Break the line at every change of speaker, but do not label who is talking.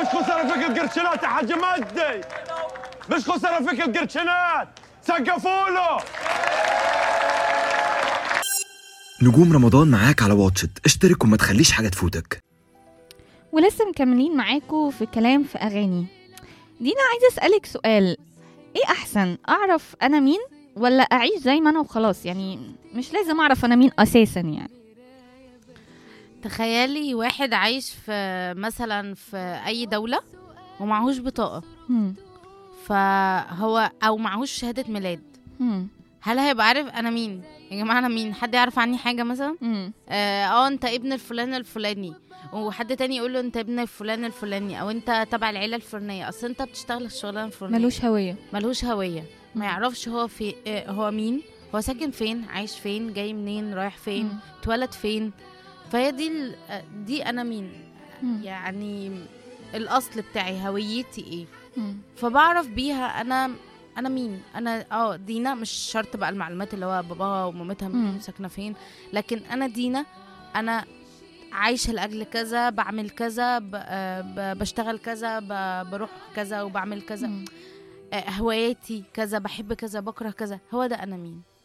خسارة فيك القرشنات يا حاج مجدي مش خسارة فيك القرشنات سقفوا له
نجوم رمضان معاك على واتشت اشترك وما تخليش حاجة تفوتك
ولسه مكملين معاكم في كلام في أغاني دينا عايزة أسألك سؤال إيه أحسن أعرف أنا مين ولا أعيش زي ما أنا وخلاص يعني مش لازم أعرف أنا مين أساسا يعني
تخيلي واحد عايش في مثلا في اي دوله ومعهوش بطاقه
هم.
فهو او معهوش شهاده ميلاد
هم.
هل هيبقى عارف انا مين يا جماعه انا مين حد يعرف عني حاجه مثلا
هم.
اه آه، انت ابن الفلان الفلاني وحد تاني يقول له انت ابن الفلان الفلاني او انت تبع العيله الفلانيه اصل انت بتشتغل الشغلانه الفلانيه
ملوش هوية
ملهوش هويه ما يعرفش هو في آه، هو مين هو ساكن فين عايش فين جاي منين رايح فين
مم.
اتولد فين فهي دي ال- آه، دي انا مين
هم.
يعني الاصل بتاعي هويتي ايه
هم.
فبعرف بيها انا انا مين انا اه دينا مش شرط بقى المعلومات اللي هو باباها ومامتها
مم.
مين ساكنه فين لكن انا دينا انا عايشه لاجل كذا بعمل كذا ب- آه، ب- بشتغل كذا ب- بروح كذا وبعمل كذا
هم.
آه، هواياتي كذا بحب كذا بكره كذا هو ده انا مين